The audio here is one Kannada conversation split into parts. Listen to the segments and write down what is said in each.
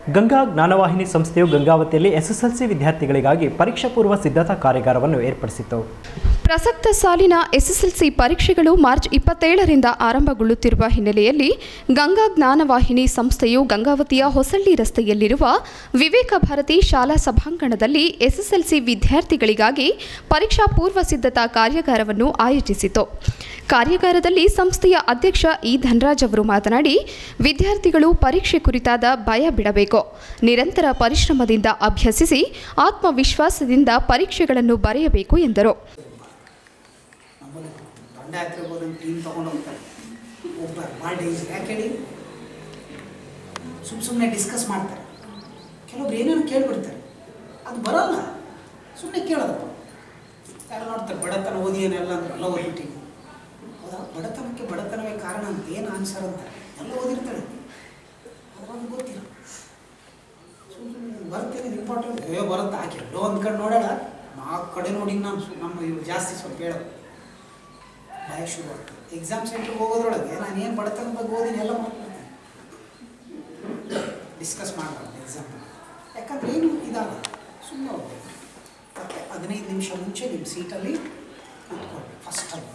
ಗಂಗಾ ಜ್ಞಾನವಾಹಿನಿ ಸಂಸ್ಥೆಯು ಗಂಗಾವತಿಯಲ್ಲಿ ಎಸ್ಎಸ್ಎಲ್ಸಿ ವಿದ್ಯಾರ್ಥಿಗಳಿಗಾಗಿ ಪರೀಕ್ಷಾ ಪೂರ್ವ ಸಿದ್ಧತಾ ಕಾರ್ಯಾಗಾರವನ್ನು ಏರ್ಪಡಿಸಿತು ಪ್ರಸಕ್ತ ಸಾಲಿನ ಎಸ್ಎಸ್ಎಲ್ಸಿ ಪರೀಕ್ಷೆಗಳು ಮಾರ್ಚ್ ಇಪ್ಪತ್ತೇಳರಿಂದ ಆರಂಭಗೊಳ್ಳುತ್ತಿರುವ ಹಿನ್ನೆಲೆಯಲ್ಲಿ ಗಂಗಾ ಜ್ಞಾನವಾಹಿನಿ ಸಂಸ್ಥೆಯು ಗಂಗಾವತಿಯ ಹೊಸಳ್ಳಿ ರಸ್ತೆಯಲ್ಲಿರುವ ವಿವೇಕ ಭಾರತಿ ಶಾಲಾ ಸಭಾಂಗಣದಲ್ಲಿ ಎಸ್ಎಸ್ಎಲ್ಸಿ ವಿದ್ಯಾರ್ಥಿಗಳಿಗಾಗಿ ಪರೀಕ್ಷಾ ಪೂರ್ವ ಸಿದ್ಧತಾ ಕಾರ್ಯಾಗಾರವನ್ನು ಆಯೋಜಿಸಿತು ಕಾರ್ಯಾಗಾರದಲ್ಲಿ ಸಂಸ್ಥೆಯ ಅಧ್ಯಕ್ಷ ಇ ಧನರಾಜ್ ಅವರು ಮಾತನಾಡಿ ವಿದ್ಯಾರ್ಥಿಗಳು ಪರೀಕ್ಷೆ ಕುರಿತಾದ ಭಯ ಬಿಡಬೇಕು ನಿರಂತರ ಪರಿಶ್ರಮದಿಂದ ಅಭ್ಯಸಿಸಿ ಆತ್ಮವಿಶ್ವಾಸದಿಂದ ಪರೀಕ್ಷೆಗಳನ್ನು ಬರೆಯಬೇಕು ಎಂದರು ನಮ್ಮಲ್ಲಿ ದಂಡಯಾತ್ರೆ ಹೋದಂಗೆ ಟೀಮ್ ತೊಗೊಂಡು ಹೋಗ್ತಾರೆ ಒಬ್ಬ ಭಾಳ ಡೇಂಜರ್ ಯಾಕೆ ಹೇಳಿ ಸುಮ್ಮ ಸುಮ್ಮನೆ ಡಿಸ್ಕಸ್ ಮಾಡ್ತಾರೆ ಕೆಲವೊಬ್ರು ಏನೇನು ಕೇಳಿಬಿಡ್ತಾರೆ ಅದು ಬರಲ್ಲ ಸುಮ್ಮನೆ ಕೇಳೋದಪ್ಪ ಯಾರು ನೋಡ್ತಾರೆ ಬಡತನ ಓದಿ ಏನೆಲ್ಲ ಅಂದ್ರೆ ಎಲ್ಲ ಓದ್ಬಿಟ್ಟು ಹೌದಾ ಬಡತನಕ್ಕೆ ಬಡತನವೇ ಕಾರಣ ಅಂತ ಏನು ಆನ್ಸರ್ ಅಂತ ಎಲ್ಲ ಓದಿರ್ತಾಳೆ ಅದ್ರಾಗ ಗೊತ್ತಿಲ್ಲ ಸುಮ್ಮನೆ ಬರ್ತೇನೆ ಇಂಪಾರ್ಟೆಂಟ್ ಏ ಬರುತ್ತೆ ಆಕೆ ಎಲ್ಲೋ ಅಂದ್ಕೊಂಡು ನೋಡೋಣ ನಾಲ್ಕು ಕಡೆ ನೋಡಿ ನಾನು ಸು- ನಮ್ಮ ಇವ್ರು ಜಾಸ್ತಿ ಸ್ವಲ್ಪ ಹೇಳೋದು ಭಯ ಶುರು ಆಗ್ತದೆ ಎಕ್ಸಾಮ್ ಸೆಂಟ್ರಿಗೆ ಹೋಗೋದ್ರೊಳಗೆ ನಾನು ಏನು ಬಡತನ ಬಗ್ಗೆ ಓದಿನಿ ಎಲ್ಲ ಮಾಡ್ಬಿಡ್ತೇನೆ ಡಿಸ್ಕಸ್ ಮಾಡಬಾರ್ದು ಎಕ್ಸಾಮ್ ಯಾಕಂದ್ರೆ ಏನು ಇದಾಗಲ್ಲ ಸುಮ್ಮನೆ ಹೋಗ್ಬೇಕು ಮತ್ತೆ ಹದಿನೈದು ನಿಮಿಷ ಮುಂಚೆ ನಿಮ್ಮ ಸೀಟಲ್ಲಿ ಕೂತ್ಕೊಳ್ಬೇಕು ಫಸ್ಟಲ್ಲಿ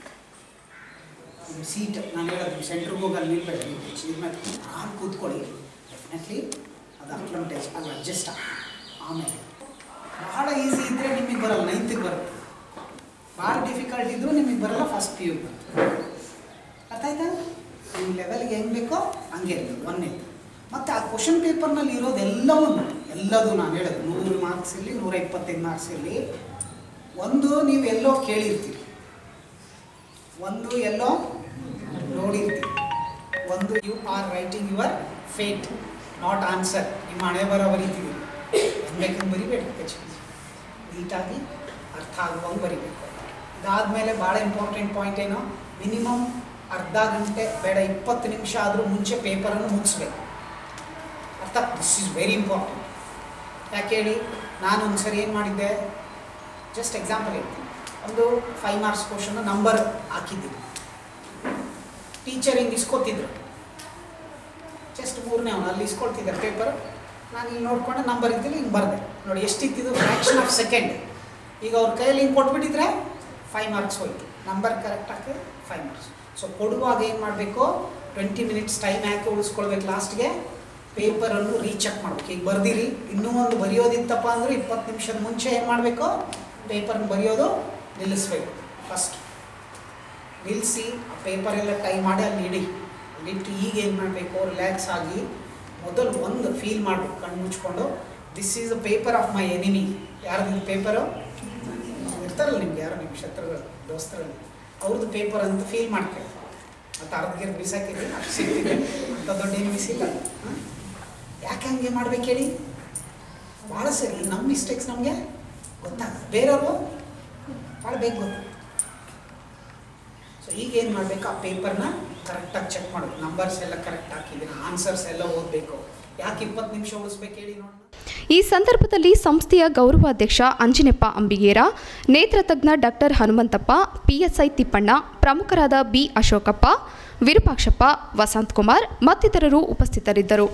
ನಿಮ್ಮ ಸೀಟ್ ನಾನು ಹೇಳೋದು ನಿಮ್ಮ ಸೆಂಟ್ರಿಗೆ ಹೋಗಿ ಅಲ್ಲಿ ನಿಲ್ಬೇಡ ನೀವು ಸೀಟ್ ಮೇಲೆ ಆರು ಕೂತ್ಕೊಳ್ಳಿ ಡೆಫಿನೆಟ್ಲಿ ಅದು ಅಕ್ಲಮಟೈಸ್ ಅದು ಅಡ್ಜಸ್ಟ್ ಆಮೇಲೆ ಬಹಳ ಈಸಿ ಇದ್ದರೆ ನಿಮಗೆ ಬರಲ್ಲ ನೈನ್ತಿಗೆ ಬರುತ್ತೆ ಭಾಳ ಡಿಫಿಕಲ್ಟ್ ಇದ್ದರೂ ನಿಮಗೆ ಬರಲ್ಲ ಫಸ್ಟ್ ಪಿ ಯು ಅರ್ಥ ಆಯ್ತಾ ನಿಮ್ಮ ಲೆವೆಲ್ಗೆ ಹೆಂಗೆ ಬೇಕೋ ಹಂಗೆ ಇರ್ತದೆ ಒಂದೇ ಮತ್ತು ಆ ಕ್ವಶನ್ ಪೇಪರ್ನಲ್ಲಿ ಇರೋದೆಲ್ಲವೂ ಎಲ್ಲದು ನಾನು ಹೇಳೋದು ನೂರು ಮಾರ್ಕ್ಸ್ ಇರಲಿ ನೂರ ಇಪ್ಪತ್ತೈದು ಮಾರ್ಕ್ಸ್ ಇರಲಿ ಒಂದು ನೀವು ಎಲ್ಲೋ ಕೇಳಿರ್ತೀರಿ ಒಂದು ಎಲ್ಲೋ ನೋಡಿರ್ತೀರಿ ಒಂದು you are writing your fate not answer ನಿಮ್ಮ ಹಣೆ ಬರೋ ಬರೀತೀವಿ ಬೇಕಂಗೆ ಬರಿಬೇಕು ಹೆಚ್ಚು ನೀಟಾಗಿ ಅರ್ಥ ಆಗುವಂಗೆ ಬರಿಬೇಕು ಇದಾದಮೇಲೆ ಭಾಳ ಇಂಪಾರ್ಟೆಂಟ್ ಪಾಯಿಂಟ್ ಏನು ಮಿನಿಮಮ್ ಅರ್ಧ ಗಂಟೆ ಬೇಡ ಇಪ್ಪತ್ತು ನಿಮಿಷ ಆದರೂ ಮುಂಚೆ ಪೇಪರನ್ನು ಮುಗಿಸ್ಬೇಕು ಅರ್ಥ ದಿಸ್ ಈಸ್ ವೆರಿ ಇಂಪಾರ್ಟೆಂಟ್ ಯಾಕೆ ಹೇಳಿ ನಾನು ಒಂದು ಸರಿ ಏನು ಮಾಡಿದ್ದೆ ಜಸ್ಟ್ ಎಕ್ಸಾಂಪಲ್ ಹೇಳ್ತೀನಿ ಒಂದು ಫೈವ್ ಮಾರ್ಕ್ಸ್ ಕ್ವಶನ್ ನಂಬರ್ ಹಾಕಿದ್ದೀನಿ ಟೀಚರ್ ಹಿಂಗೆ ಇಸ್ಕೊತಿದ್ರು ಜಸ್ಟ್ ಮೂರನೇ ಅವನು ಅಲ್ಲಿ ಇಸ್ಕೊಳ್ತಿದ್ದಾರೆ ಪೇಪರ್ ನಾನು ಇಲ್ಲಿ ನೋಡ್ಕೊಂಡು ನಂಬರ್ ಇದ್ದಿಲ್ಲ ಹಿಂಗೆ ಬರೆದೆ ನೋಡಿ ಎಷ್ಟಿತ್ತಿದ್ದು ಫ್ರ್ಯಾಕ್ಷನ್ ಆಫ್ ಸೆಕೆಂಡ್ ಈಗ ಅವ್ರ ಕೈಯಲ್ಲಿ ಹಿಂಗೆ ಕೊಟ್ಬಿಟ್ಟಿದ್ರೆ ಫೈವ್ ಮಾರ್ಕ್ಸ್ ಹೋಯ್ತು ನಂಬರ್ ಕರೆಕ್ಟ್ ಹಾಕಿ ಫೈವ್ ಮಾರ್ಕ್ಸ್ ಸೊ ಕೊಡುವಾಗ ಏನು ಮಾಡಬೇಕು ಟ್ವೆಂಟಿ ಮಿನಿಟ್ಸ್ ಟೈಮ್ ಯಾಕೆ ಉಳಿಸ್ಕೊಳ್ಬೇಕು ಲಾಸ್ಟ್ಗೆ ಪೇಪರನ್ನು ರೀಚೆಕ್ ಮಾಡ್ಬೇಕು ಈಗ ಬರ್ದಿರಿ ಇನ್ನೂ ಒಂದು ಬರೆಯೋದಿತ್ತಪ್ಪ ಅಂದರೆ ಇಪ್ಪತ್ತು ನಿಮಿಷದ ಮುಂಚೆ ಏನು ಮಾಡಬೇಕು ಪೇಪರ್ನ ಬರೆಯೋದು ನಿಲ್ಲಿಸ್ಬೇಕು ಫಸ್ಟ್ ನಿಲ್ಲಿಸಿ ಆ ಪೇಪರ್ ಎಲ್ಲ ಟೈ ಮಾಡಿ ಅಲ್ಲಿ ಇಡಿ ಅಲ್ಲಿಟ್ಟು ಈಗ ಏನು ಮಾಡಬೇಕು ರಿಲ್ಯಾಕ್ಸ್ ಆಗಿ ಮೊದಲು ಒಂದು ಫೀಲ್ ಮಾಡಬೇಕು ಕಣ್ಣು ಮುಚ್ಕೊಂಡು this is a paper of my enemy ಯಾರ್ದು ಪೇಪರು ಇರ್ತಾರಲ್ಲ ನಿಮ್ಗೆ ಯಾರೋ ನಿಮ್ಮ ಶತ್ರುಗಳು ದೋಸ್ತರಲ್ಲಿ ಅವ್ರದ್ದು ಪೇಪರ್ ಅಂತ ಫೀಲ್ ಮಾಡ್ಕೊಳ್ಳಿ ಮತ್ತು ಅರ್ಧಗಿರ್ ಬಿಸಾಕಿರಿ ಅಷ್ಟು ಸಿಗ್ತಿದೆ ಅಂತ ದೊಡ್ಡ ಎನಿಮಿ ಸಿಗಲ್ಲ ಹಾಂ? ಯಾಕೆ ಹಂಗೆ ಮಾಡ್ಬೇಕು ಹೇಳಿ ಭಾಳ ಸರಿ ನಮ್ಮ ಮಿಸ್ಟೇಕ್ಸ್ ನಮಗೆ ಗೊತ್ತಾಗುತ್ತೆ ಬೇರೆಯವರು ಭಾಳ ಬೇಗ ಗೊತ್ತಾಗುತ್ತೆ ಸೊ ಈಗ ಏನು ಮಾಡಬೇಕು ಆ ಪೇಪರ್ನ ಕರೆಕ್ಟಾಗಿ ಚೆಕ್ ಮಾಡಬೇಕು ನಂಬರ್ಸ್ ಎಲ್ಲ ಕರೆಕ್ಟ್ ಹಾಕಿದ್ದೀನಿ ಆನ್ಸರ್ಸ್ ಎಲ್ಲ ಓದಬೇಕು ಯಾಕೆ ಇಪ್ಪತ್ತು ನಿಮಿಷ ಉಳಿಸ್ಬೇಕು ಹೇಳಿ ನೋಡೋಣ ಈ ಸಂದರ್ಭದಲ್ಲಿ ಸಂಸ್ಥೆಯ ಗೌರವಾಧ್ಯಕ್ಷ ಅಂಜಿನೆಪ್ಪ ಅಂಬಿಗೇರ ನೇತ್ರತಜ್ಞ ಡಾಕ್ಟರ್ ಹನುಮಂತಪ್ಪ ಪಿಎಸ್ಐ ತಿಪ್ಪಣ್ಣ ಪ್ರಮುಖರಾದ ಬಿ ಅಶೋಕಪ್ಪ ವಿರೂಪಾಕ್ಷಪ್ಪ ವಸಂತ್ ಕುಮಾರ್ ಮತ್ತಿತರರು ಉಪಸ್ಥಿತರಿದ್ದರು